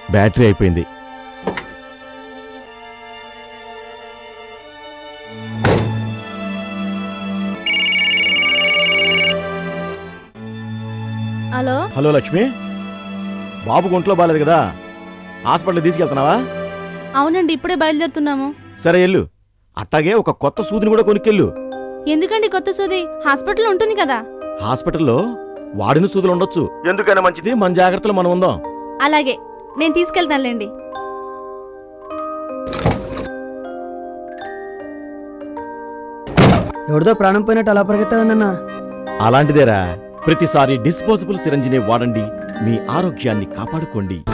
battery అయిపోయింది hello hello Lakshmi బాబు ఒంట్లో బాలేదు కదా హాస్పిటల్ తీసుకెళ్తున్నావా అవునండి ఇప్పుడే బయలుదేరుతున్నాము సరే ఎల్లు అట్టాగే ఒక కొత్త సూదిని కూడా కొనుక్కెళ్ళు ఎందుకండి కొత్త సూది హాస్పిటల్ ఉంటుంది కదా హాస్పిటల్లో వాడిన సూదులు ఉండొచ్చు ఎందుకైనా మంచిది మన జాగ్రత్తలు మనం ఉందాం అలాగే నేను తీసుకెళ్తానులేండి ఎవరిదో ప్రాణం పోయినట్టు అలా పరిగెత్తావుందన్నా అలాంటిదేరా ప్రతిసారి డిస్పోజబుల్ సిరంజినే వాడండి మీ ఆరోగ్యాన్ని కాపాడుకోండి